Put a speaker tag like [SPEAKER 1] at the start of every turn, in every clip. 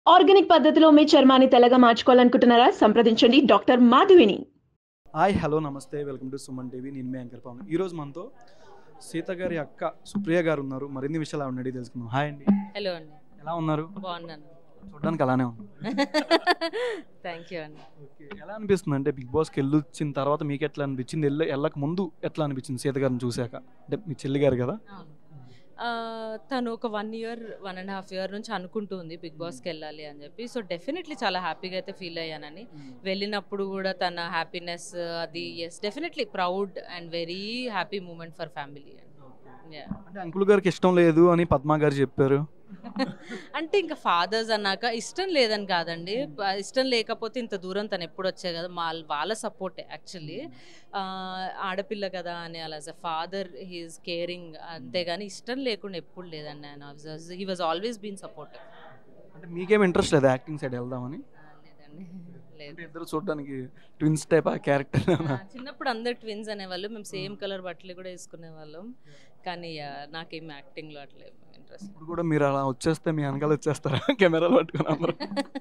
[SPEAKER 1] Organic పద్ధతిలో మీ చర్మాన్ని తెల్లగా మార్చుకోవాలనుకుంటున్నారా సంప్రదించండి డాక్టర్ మాధవిని
[SPEAKER 2] హాయ్ హలో నమస్తే వెల్కమ్ టు సుమన్ టీవీ నేను మీ యాంకర్ పవన్ ఈరోజు మనతో సీత గారి అక్క సుప్రియ గారు ఉన్నారు మరిన్ని విషయాలు ఆవిడ అడిగి తెలుసుకుందాం హాయ్ అండి
[SPEAKER 3] హలో అండి
[SPEAKER 2] ఎలా ఉన్నారు
[SPEAKER 3] బాగున్నాను
[SPEAKER 2] చూడడానికి అలానే ఉన్నారు
[SPEAKER 3] థ్యాంక్ యూ అండి
[SPEAKER 2] ఓకే ఎలా అనిపిస్తుంది అంటే బిగ్ బాస్కి వెళ్ళి వచ్చిన తర్వాత మీకు ఎట్లా అనిపించింది వెళ్ళ వెళ్ళక ముందు ఎట్లా అనిపించింది సీత గారిని చూశాక అంటే మీ చెల్లి గారు కదా
[SPEAKER 3] ఆ, తను ఒక one year one and half year నుంచి అనుకుంటుంది బిగ్ బాస్కి వెళ్ళాలి అని చెప్పి సో డెఫినెట్లీ చాలా హ్యాపీగా అయితే ఫీల్ అయ్యానని వెళ్ళినప్పుడు కూడా తన హ్యాపీనెస్ అది yes definitely proud and very happy moment for family
[SPEAKER 2] అంటే అంకుల్ గారికి ఇష్టం లేదు అని పద్మా గారు చెప్పారు
[SPEAKER 3] అంటే ఇంకా ఫాదర్స్ అన్నాక ఇష్టం లేదని కాదండి ప- ఇష్టం లేకపోతే ఇంత దూరం తను ఎప్పుడు వచ్చాయి కదా మా వాళ్ళ సపోర్టే యాక్చువల్లీ ఆడపిల్ల కదా అని అలా as a father he's caring అంతేగాని ఇష్టం లేకుండా ఎప్పుడు లేదండి ఆయన he was always been support
[SPEAKER 2] అంటే మీకేం ఇంట్రెస్ట్ లేదు యాక్టింగ్ సైడ్ వెళ్దామని
[SPEAKER 3] లేదండి లేదు
[SPEAKER 2] అంటే ఇద్దరు చూడడానికి ట్విన్స్ టైప్ ఆ క్యారెక్టర్
[SPEAKER 3] ఆ, చిన్నప్పుడు అందరు ట్విన్స్ అనేవాళ్ళు మేము సేమ్ కలర్ బట్టలు కూడా వేసుకునే వాళ్ళం కానీ ఆ, నాకేం యాక్టింగ్లో అట్లా ఇంట్రెస్ట్
[SPEAKER 2] ఇప్పుడు కూడా మీరు అలా వచ్చేస్తే మీ వెనకాల వచ్చేస్తారా కెమెరాలు పట్టుకుని అందరూ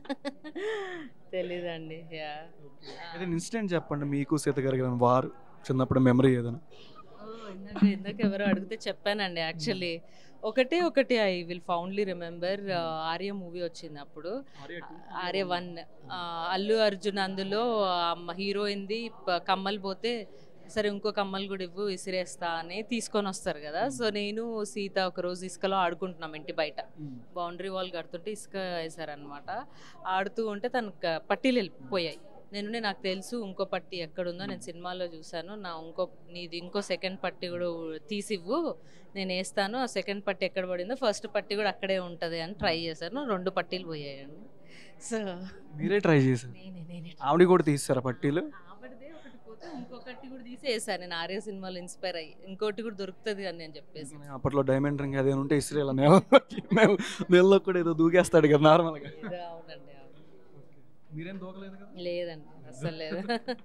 [SPEAKER 3] తెలీదండి యా
[SPEAKER 2] ఏదైనా ఇన్సిడెంట్ చెప్పండి మీకు సీత గారు కదా వారు చిన్నప్పుడు మెమరీ ఏదైనా
[SPEAKER 3] ఓ, ఇందాక ఇందాక ఎవరో అడిగితే చెప్పానండి యాక్చువల్లీ ఒకటే ఒకటి I will fondly remember Arya movie వచ్చింది అప్పుడు ఆర్య వన్ అల్లు అర్జున్ అందులో హీరోయింది కమ్మలు పోతే సరే ఇంకో కమ్మలు కూడా ఇవ్వు ఇసిరేస్తా అని తీసుకొని వస్తారు కదా సో నేను సీత ఒక రోజు ఇసుకలో ఆడుకుంటున్నాం ఇంటి బయట బౌండరీ వాల్ కడుతుంటే ఇసుక వేసారనమాట ఆడుతూ ఉంటే తనకు పట్టీలు వెళ్ళిపోయాయి నేను నాకు తెలుసు ఇంకో పట్టి ఎక్కడుందో నేను సినిమాలో చూశాను నా ఇంకో నీది ఇంకో సెకండ్ పట్టి కూడా తీసివ్వు నేను వేస్తాను ఆ సెకండ్ పట్టి ఎక్కడ పడిందో ఫస్ట్ పట్టి కూడా అక్కడే ఉంటుంది అని ట్రై చేశాను రెండు పట్టీలు పోయాయండి సో
[SPEAKER 2] మీరే ట్రై చేశారు
[SPEAKER 3] నేనే నేనే
[SPEAKER 2] ఆవిడ కూడా తీస్తారా పట్టీలు
[SPEAKER 3] ఆవిడదే ఒకటి పోతే ఇంకొకటి కూడా తీసి వేసాను నేను ఆర్య సినిమాలో ఇన్స్పైర్ అయ్యి ఇంకోటి కూడా దొరుకుతుంది అని నేను చెప్పేసి
[SPEAKER 2] అప్పట్లో డైమండ్ రింగ్ అదే ఉంటే ఇస్రేల్ నేలలోకి మేము నేలలో కూడా ఏదో దూకేస్తాడు కదా నార్మల్గా
[SPEAKER 3] ఏదో అవునండి అవును
[SPEAKER 2] మీరేం దూకలేదు కదా
[SPEAKER 3] లేదండి అస్సలు లేదు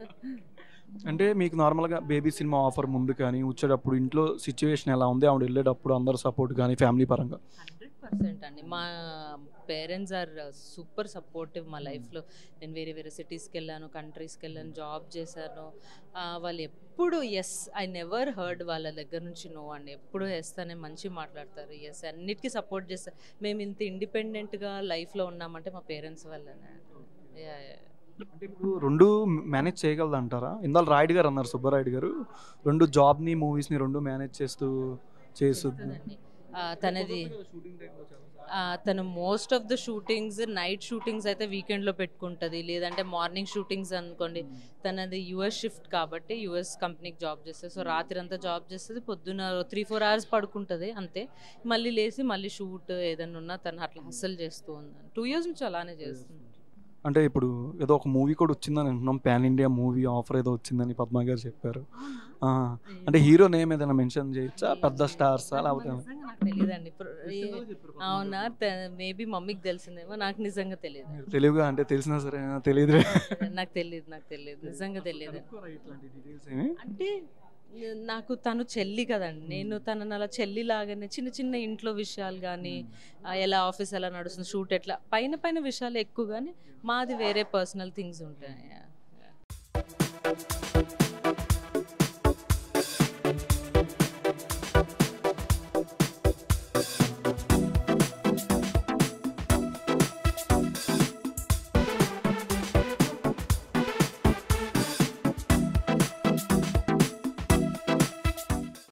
[SPEAKER 2] అంటే మీకు నార్మల్గా బేబీ సినిమా ఆఫర్ ముందు కానీ వచ్చేటప్పుడు ఇంట్లో సిచ్యువేషన్ ఎలా ఉంది ఆవిడ వెళ్ళేటప్పుడు అందరు సపోర్ట్ కానీ ఫ్యామిలీ పరంగా
[SPEAKER 3] హండ్రెడ్ పర్సెంట్ అండి మా పేరెంట్స్ ఆర్ సూపర్ సపోర్టివ్ మా లైఫ్లో నేను వేరే వేరే సిటీస్కి వెళ్ళాను కంట్రీస్కి వెళ్ళాను జాబ్ చేశాను ఆ, వాళ్ళు ఎప్పుడు ఎస్ ఐ నెవర్ హర్డ్ వాళ్ళ దగ్గర నుంచి నో అండి ఎప్పుడు వేస్తానే మంచి మాట్లాడతారు ఎస్ అన్నిటికీ సపోర్ట్ చేస్తారు మేము ఇంత ఇండిపెండెంట్గా లైఫ్లో ఉన్నామంటే మా పేరెంట్స్ వల్లనే Yeah, yeah.
[SPEAKER 2] అంటే ఇప్పుడు రెండు మేనేజ్ చేయగలదు అంటారా ఇందాక రాయుడు గారు అన్నారు సుబ్బరాయుడు గారు రెండు జాబ్ని మూవీస్ని రెండు మేనేజ్ చేస్తూ చేస్తుంది
[SPEAKER 3] చేస్తుందండి. ఆ, తనది ఆ, తను most of the shootings night shootings అయితే వీకెండ్లో పెట్టుకుంటుంది లేదంటే మార్నింగ్ షూటింగ్స్ అనుకోండి తనది యుఎస్ షిఫ్ట్ కాబట్టి యుఎస్ కంపెనీకి జాబ్ చేస్తుంది సో రాత్రి అంతా జాబ్ చేస్తుంది పొద్దున్న త్రీ ఫోర్ అవర్స్ పడుకుంటుంది అంతే మళ్ళీ లేచి మళ్ళీ షూట్ ఏదైనా ఉన్నా తను అట్లా హస్సల్ చేస్తూ ఉంది టూ ఇయర్స్ నుంచి అలానే చేస్తుంది
[SPEAKER 2] అంటే ఇప్పుడు ఏదో ఒక మూవీ కూడా వచ్చిందని అంటున్నాం పాన్ ఇండియా మూవీ ఆఫర్ ఏదో వచ్చిందని పద్మ గారు చెప్పారు ఆ, అంటే హీరో నేమ్ ఏదైనా మెన్షన్ చేయొచ్చా పెద్ద స్టార్స్ లేకపోతే
[SPEAKER 3] నిజంగా నాకు తెలియదండి అవునా మేబీ మమ్మీకి తెలిసిందేమో నాకు నిజంగా తెలియదు
[SPEAKER 2] మీరు తెలివిగా అంటే తెలిసినా సరే తెలియదు
[SPEAKER 3] నాకు తెలియదు నాకు తెలియదు నిజంగా తెలియదు
[SPEAKER 2] ఇట్లాంటి డీటెయిల్స్ ఏమి
[SPEAKER 3] అంటే నాకు తను చెల్లి కదండి నేను తనని అలా చెల్లి లాగానే చిన్న చిన్న ఇంట్లో విషయాలు కానీ ఎలా ఆఫీస్ ఎలా నడుస్తుంది షూట్ ఎట్లా పైన పైన విషయాలు ఎక్కువ కానీ మాది వేరే పర్సనల్ థింగ్స్ ఉంటాయి